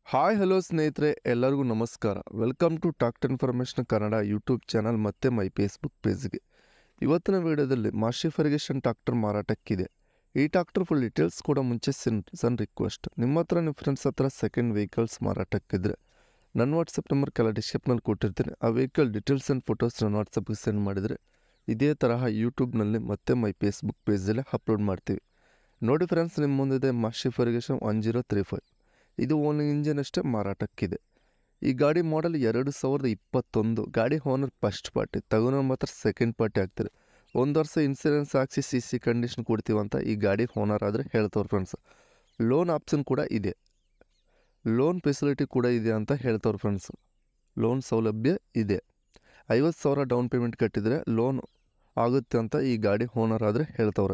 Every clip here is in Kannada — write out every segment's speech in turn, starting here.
ಹಾಯ್ ಹಲೋ ಸ್ನೇಹಿತರೆ ಎಲ್ಲರಿಗೂ ನಮಸ್ಕಾರ welcome to tact information Kannada YouTube channel ಮತ್ತು ಮೈ ಫೇಸ್ಬುಕ್ ಪೇಜ್ಗೆ ಇವತ್ತಿನ ವಿಡಿಯೋದಲ್ಲಿ ಮಾಶಿ ಫರ್ಗೇಷನ್ ಟ್ರಾಕ್ಟರ್ ಮಾರಾಟಕ್ಕಿದೆ ಈ ಟ್ರಾಕ್ಟರ್ ಫುಲ್ ಡೀಟೇಲ್ಸ್ ಕೂಡ ಮುಂಚೆ ಸಿನ್ ಸನ್ ರಿಕ್ವೆಸ್ಟ್ ನಿಮ್ಮ ಹತ್ರ ನಿಮ್ಮ ಫ್ರೆಂಡ್ಸ್ ಹತ್ರ ಸೆಕೆಂಡ್ ವೆಹಿಕಲ್ಸ್ ಮಾರಾಟಕ್ಕಿದ್ರೆ ನನ್ನ ವಾಟ್ಸಪ್ ನಂಬರ್ ಕೆಲ ಡಿಸ್ಕ್ರಿಪ್ನಲ್ಲಿ ಕೊಟ್ಟಿರ್ತೀನಿ ಆ ವೆಹಿಕಲ್ ಡೀಟೇಲ್ಸ್ ಆ್ಯಂಡ್ ಫೋಟೋಸ್ ನನ್ನ ವಾಟ್ಸಪ್ಗೆ ಸೆಂಡ್ ಮಾಡಿದರೆ ಇದೇ ತರಹ ಯೂಟ್ಯೂಬ್ನಲ್ಲಿ ಮತ್ತೆ ಮೈ ಫೇಸ್ಬುಕ್ ಪೇಜಲ್ಲಿ ಅಪ್ಲೋಡ್ ಮಾಡ್ತೀವಿ ನೋಡಿ ಫ್ರೆಂಡ್ಸ್ ನಿಮ್ಮ ಮುಂದಿದೆ Massey Ferguson one zero three five ಇದು ಓನ್ ಇಂಜಿನ್ ಅಷ್ಟೇ ಮಾರಾಟಕ್ಕಿದೆ ಈ ಗಾಡಿ ಮಾಡೆಲ್ ಎರಡು ಸಾವಿರದ ಇಪ್ಪತ್ತೊಂದು ಗಾಡಿ ಓನರ್ ಫಸ್ಟ್ ಪಾರ್ಟಿ ತಗೊಳೋ ಮಾತ್ರ ಸೆಕೆಂಡ್ ಪಾರ್ಟಿ ಆಗ್ತಾರೆ ಒಂದು ವರ್ಷ ಇನ್ಸೂರೆನ್ಸ್ ಹಾಕ್ಸಿ ಸಿ ಸಿ ಕಂಡೀಷನ್ ಕೊಡ್ತೀವಂತ ಈ ಗಾಡಿ ಓನರ್ ಆದರೆ ಹೇಳ್ತವ್ರು ಫ್ರೆಂಡ್ಸ್ ಲೋನ್ ಆಪ್ಷನ್ ಕೂಡ ಇದೆ ಲೋನ್ ಫೆಸಿಲಿಟಿ ಕೂಡ ಇದೆ ಅಂತ ಹೇಳ್ತವ್ರು ಫ್ರೆಂಡ್ಸ್ ಲೋನ್ ಸೌಲಭ್ಯ ಇದೆ ಐವತ್ತು ಸಾವಿರ ಡೌನ್ ಪೇಮೆಂಟ್ ಕಟ್ಟಿದರೆ ಲೋನ್ ಆಗುತ್ತೆ ಅಂತ ಈ ಗಾಡಿ ಓನರ್ ಆದರೆ ಹೇಳ್ತವ್ರೆ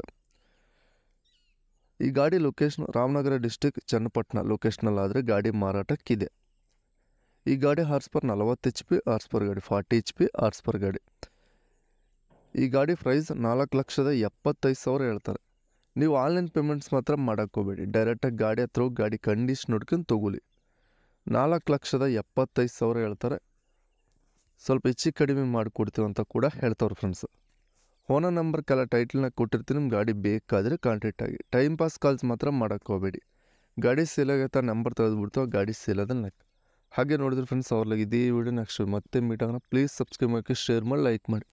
ಈ ಗಾಡಿ ಲೊಕೇಶನ್ ರಾಮನಗರ ಡಿಸ್ಟಿಕ್ ಚನ್ನಪಟ್ಟಣ ಲೊಕೇಶನಲ್ಲಿ ಆದರೆ ಗಾಡಿ ಮಾರಾಟಕ್ಕಿದೆ ಈ ಗಾಡಿ ಹಾರ್ಸ್ ಪರ್ ನಲವತ್ತು ಎಚ್ ಪಿ ಹಾರ್ಸ್ ಪರ್ ಗಾಡಿ forty H P horsepower ಗಾಡಿ ಈ ಗಾಡಿ ಪ್ರೈಸ್ ನಾಲ್ಕು ಲಕ್ಷದ ಎಪ್ಪತ್ತೈದು ಸಾವಿರ ಹೇಳ್ತಾರೆ ನೀವು ಆನ್ಲೈನ್ ಪೇಮೆಂಟ್ಸ್ ಮಾತ್ರ ಮಾಡೋಕ್ಕೆ ಹೋಗಬೇಡಿ ಡೈರೆಕ್ಟಾಗಿ ಗಾಡಿ ಹತ್ರ ಹೋಗಿ ಗಾಡಿ ಕಂಡೀಷನ್ ನೋಡ್ಕೊಂಡು ತೊಗೊಲಿ ನಾಲ್ಕು ಲಕ್ಷದ ಎಪ್ಪತ್ತೈದು ಸಾವಿರ ಹೇಳ್ತಾರೆ ಸ್ವಲ್ಪ ಹೆಚ್ಚು ಕಡಿಮೆ ಮಾಡಿಕೊಡ್ತೀವಿ ಅಂತ ಕೂಡ ಹೇಳ್ತವ್ರೆ ಫ್ರೆಂಡ್ಸ್ ಓನರ್ ನಂಬರ್ ಕೆಲ ಟೈಟಲ್ನ ಕೊಟ್ಟಿರ್ತೀನಿ ನಿಮ್ಮ ಗಾಡಿ ಬೇಕಾದರೆ ಕಾಂಟ್ಯಾಕ್ಟ್ ಆಗಿ ಟೈಮ್ ಪಾಸ್ ಕಾಲ್ಸ್ ಮಾತ್ರ ಮಾಡೋಕ್ಕೆ ಹೋಗಬೇಡಿ ಗಾಡಿ ಸೇಲ್ ಆಗೈತೆ ನಂಬರ್ ತೆಗೆದುಬಿಡ್ತು ಆ ಗಾಡಿ ಸೇಲ್ ಅದ ಲೆಕ್ಕ ಹಾಗೆ ನೋಡಿದ್ರೆ ಫ್ರೆಂಡ್ಸ್ ಅವ್ರಿಗೆ ಇದೇ ವಿಡಿಯೋ ನೆಕ್ಸ್ಟ್ ಮತ್ತೆ ಮೀಟ್ ಆಗೋಣ ಪ್ಲೀಸ್ ಸಬ್ಸ್ಕ್ರೈಬ್ ಮಾಡಿ ಶೇರ್ ಮಾಡಿ ಲೈಕ್ ಮಾಡಿ